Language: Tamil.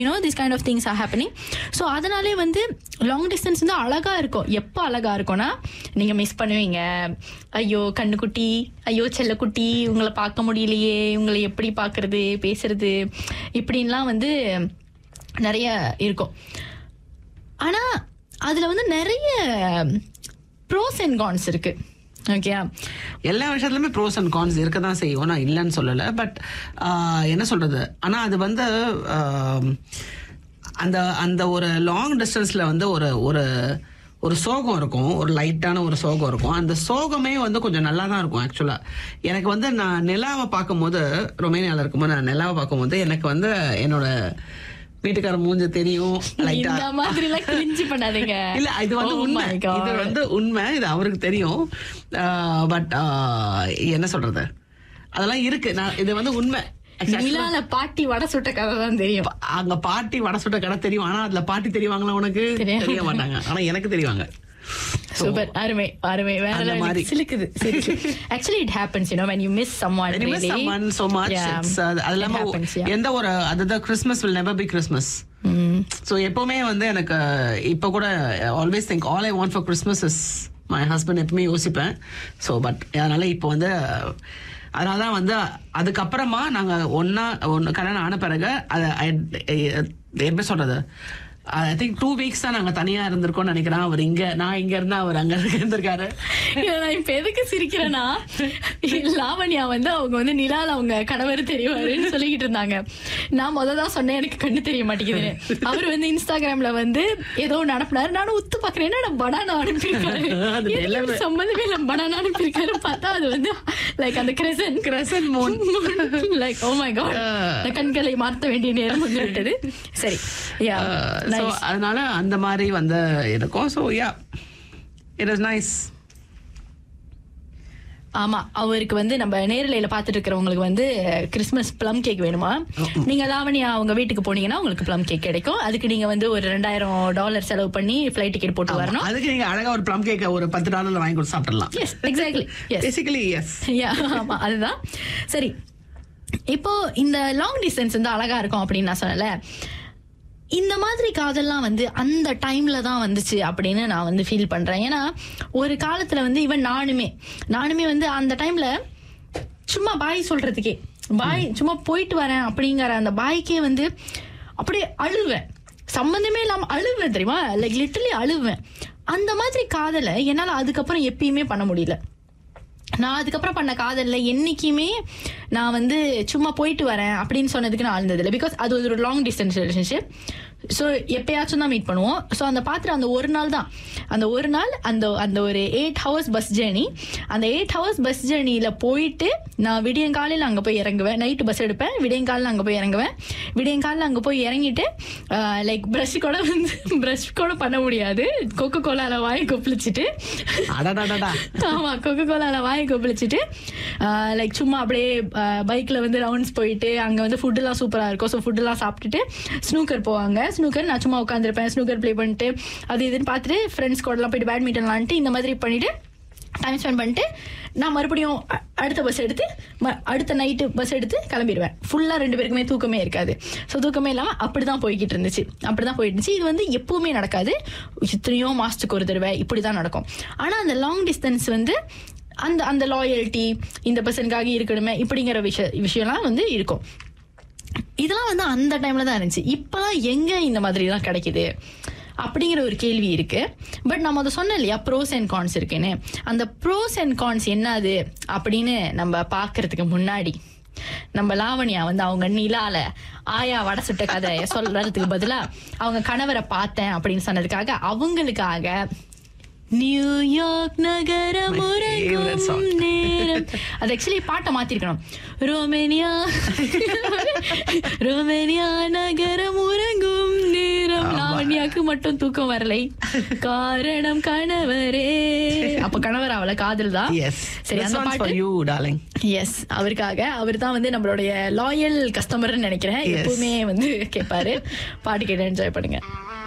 You know this kind of things are happening so அதனாலே வந்து லாங் டிஸ்டன்ஸ் வந்து அழகா இருக்கும் எப்போ அழகா இருக்கும்னா நீங்க மிஸ் பண்ணுவீங்க ஐயோ கண்ணுக்குட்டி ஐயோ செல்லக்குட்டி உங்களை பார்க்க முடியலையே உங்களை எப்படி பார்க்கறது பேசுறது இப்படின்லாம் வந்து நிறைய இருக்கும் ஆனா அதுல வந்து நிறைய ப்ரோஸ் அண்ட் கான்ஸ் இருக்கு ஓகே எல்லா விஷயத்துலயுமே ப்ரோஸ் அண்ட் கான்ஸ் இருக்க தான் செய்யும் நான் இல்லைன்னு சொல்லலை பட் என்ன சொல்றது ஆனா அது வந்து ஆஹ், அந்த அந்த ஒரு லாங் டிஸ்டன்ஸ்ல வந்து ஒரு ஒரு ஒரு சோகம் இருக்கும் ஒரு லைட்டான ஒரு சோகம் இருக்கும் அந்த சோகமே வந்து கொஞ்சம் நல்லா தான் இருக்கும் ஆக்சுவலா எனக்கு வந்து நான் நிலாவை பார்க்கும்போது ரொமேனியால இருக்கும்போது நான் நிலாவை பார்க்கும்போது எனக்கு வந்து என்னோட வீட்டுக்கார மூஞ்ச தெரியும் லைட்டா இந்த மாதிரி எல்லாம் கிரிஞ்சு பண்ணாதீங்க இல்ல இது வந்து Oh உண்மை my God. இது வந்து உண்மை இது அவருக்கு தெரியும் பட் என்ன சொல்றது அதெல்லாம் இருக்கு நான் இது வந்து உண்மை Actually, நிலால பாட்டி வடை சுட்ட கதை தான் தெரியும் அங்க பாட்டி வடை சுட்ட கடை தெரியும் ஆனா அதுல பாட்டி தெரிவாங்களா உனக்கு தெரியாது. தெரிய மாட்டாங்க ஆனா எனக்கு தெரிவாங்க சூப்பர் அருமை அருமை வேற அந்த level. மாதிரி. சிலுக்குது actually it happens you know when you miss someone When you miss really someone so much, Yeah. it's, uh, அது It இல்லாம happens, yeah. எந்த ஒரு அதுதான் Christmas will never be Christmas ம். ஸோ எப்பவுமே வந்து எனக்கு இப்போ கூட always think all I want for Christmas is my husband எப்பவுமே யோசிப்பேன் ஸோ பட் அதனால இப்போ வந்து அதனால தான் வந்து அதுக்கப்புறமா நாங்கள் ஒன்றா ஒன்று கல்யாணம் ஆன பிறகு அதை I- எப்படி சொல்றது ஐ திங்க் டூ வீக்ஸ் தான் நாங்கள் தனியாக இருந்திருக்கோம்னு நினைக்கிறேன் அவர் இங்கே நான் இங்கே இருந்தா அவர் அங்கே இருந்திருக்காரு இதை நான் இப்ப எதுக்கு சிரிக்கிறேன்னா லாவண்யா வந்து அவங்க வந்து நிலால அவங்க கணவர் தெரியவாருன்னு சொல்லிக்கிட்டு இருந்தாங்க நான் முத தான் சொன்னேன் எனக்கு கண்ணு தெரிய மாட்டேங்குதுன்னு அவர் வந்து இன்ஸ்டாகிராம்ல வந்து ஏதோ ஒன்று அனுப்புனாரு நானும் உத்து பாக்குறேன் என்ன பனானா அனுப்பியிருக்காரு அது எதுக்கு நிலவு. இப்படி சம்மந்தமே இல்லை பனானா அனுப்பியிருக்காரு பார்த்தா அது வந்து லைக் அந்த crescent crescent moon like oh my god கண்களை மாற்ற வேண்டிய நேரம் வந்து விட்டது சரி யா ஸோ அதனால அந்த மாதிரி வந்து இருக்கும் so yeah it is nice ஆமா அவருக்கு வந்து நம்ம நேரலையில பாத்துட்டு இருக்கிறவங்களுக்கு வந்து கிறிஸ்மஸ் ப்ளம் கேக் வேணுமா நீங்க லாவணியா அவங்க வீட்டுக்கு போனீங்கன்னா உங்களுக்கு ப்ளம் கேக் கிடைக்கும் அதுக்கு நீங்க வந்து ஒரு ரெண்டாயிரம் டாலர் செலவு பண்ணி ஃபிளைட் டிக்கெட் போட்டு வரணும் அதுக்கு நீங்க அழகா ஒரு ப்ளம் கேக்க ஒரு பத்து டாலர்ல வாங்கி கொடுத்து சாப்பிடலாம் yes exactly yes basically yes ஆமா அதுதான் சரி இப்போ இந்த லாங் டிஸ்டன்ஸ் வந்து அழகா இருக்கும் அப்படின்னு நான் சொன்னல இந்த மாதிரி காதல்லாம் வந்து அந்த டைம்ல தான் வந்துச்சு அப்படின்னு நான் வந்து ஃபீல் பண்றேன் ஏன்னா ஒரு காலத்துல வந்து இவன் நானுமே நானுமே வந்து அந்த டைம்ல சும்மா பாய் சொல்றதுக்கே பாய் சும்மா போயிட்டு வரேன் அப்படிங்கிற அந்த பாய்க்கே வந்து அப்படியே அழுவேன் சம்பந்தமே இல்லாம அழுவேன் தெரியுமா லைக் லிட்டரலி அழுவேன் அந்த மாதிரி காதலை என்னால அதுக்கப்புறம் எப்பயுமே பண்ண முடியல நான் அதுக்கப்புறம் பண்ண காதல்ல என்னைக்குமே நான் வந்து சும்மா போயிட்டு வரேன் அப்படின்னு சொன்னதுக்கு நான் அழுந்ததில்லை பிகாஸ் அது ஒரு லாங் டிஸ்டன்ஸ் ரிலேஷன்ஷிப் ஸோ எப்பயாச்சும் தான் மீட் பண்ணுவோம் ஸோ அந்த பாத்திரம் அந்த ஒரு நாள் தான் அந்த ஒரு நாள் அந்த அந்த ஒரு எயிட் ஹவர்ஸ் பஸ் ஜேர்னி அந்த எயிட் ஹவர்ஸ் பஸ் ஜேர்னியில் போயிட்டு நான் விடியங்காலையில் அங்கே போய் இறங்குவேன் நைட்டு பஸ் எடுப்பேன் விடியங்காலில் அங்கே போய் இறங்குவேன் விடியங்காலில் அங்கே போய் இறங்கிட்டு லைக் ப்ரஷ் கூட வந்து ப்ரஷ் கூட பண்ண முடியாது கொக்கோ கோலால வாய் கொப்பளிச்சிட்டு அடடடடா ஆமா கொக்கோ கோலால வாங்கி கொப்பளிச்சுட்டு லைக் சும்மா அப்படியே பைக்ல வந்து ரவுண்ட்ஸ் போயிட்டு அங்க வந்து ஃபுட் எல்லாம் சூப்பரா இருக்கும் ஸோ ஃபுட் எல்லாம் சாப்பிட்டுட்டு ஸ்னூக்கர் போவாங்க ஸ்னூக்கர் நான் சும்மா உட்காந்துருப்பேன் ஸ்னூக்கர் ப்ளே பண்ணிட்டு அது இதுன்னு பார்த்துட்டு ஃப்ரெண்ட்ஸ் கூட எல்லாம் போயிட்டு பேட்மிண்டன் விளாண்டுட்டு இந்த மாதிரி பண்ணிட்டு டைம் ஸ்பெண்ட் பண்ணிட்டு நான் மறுபடியும் அ- அடுத்த பஸ் எடுத்து ம- அடுத்த நைட்டு பஸ் எடுத்து கிளம்பிடுவேன் ஃபுல்லாக ரெண்டு பேருக்குமே தூக்கமே இருக்காது ஸோ தூக்கமே இல்லாமல் அப்படி தான் போய்கிட்டு இருந்துச்சு அப்படி தான் போயிட்டு இருந்துச்சு இது வந்து எப்பவுமே நடக்காது எத்தனையோ மாதத்துக்கு ஒரு தடவை இப்படி தான் நடக்கும் ஆனால் அந்த லாங் டிஸ்டன்ஸ் வந்து அந்த அந்த லாயல்ட்டி இந்த பர்சனுக்காக இருக்கணுமே இப்படிங்கிற விஷய விஷயம்லாம் வந்து இருக்கும் இதெல்லாம் வந்து அந்த டைம்ல தான் இருந்துச்சு இப்பெல்லாம் எங்க இந்த மாதிரி தான் கிடைக்குது அப்படிங்கிற ஒரு கேள்வி இருக்கு பட் நம்ம அதை சொன்னோம் இல்லையா ப்ரோஸ் அண்ட் கான்ஸ் இருக்குன்னு அந்த ப்ரோஸ் அண்ட் கான்ஸ் என்னது அப்படின்னு நம்ம பார்க்கறதுக்கு முன்னாடி நம்ம லாவண்யா வந்து அவங்க நிலால ஆயா வடை சுட்ட கதை சொல்றதுக்கு பதிலா அவங்க கணவரை பார்த்தேன் அப்படின்னு சொன்னதுக்காக அவங்களுக்காக நியூயார்க் நகரம் My favorite song. உறங்கும் நேரம் அது ஆக்சுவலி பாட்டை மாத்திருக்கணும் ரோமேனியா ரோமேனியா நகரம் உறங்கும் நேரம் லாவண்யாக்கு மட்டும் தூக்கம் வரலை காரணம் கணவரே அப்ப கணவர் அவளை காதல் தான் எஸ் சரி அந்த ஃபார் பாட்டு யூ டார்லிங் எஸ் அவருக்காக அவர் தான் வந்து நம்மளுடைய லாயல் கஸ்டமர்னு நினைக்கிறேன் Yes. எப்பவுமே வந்து கேட்பாரு பாட்டு கேட்டு என்ஜாய் பண்ணுங்க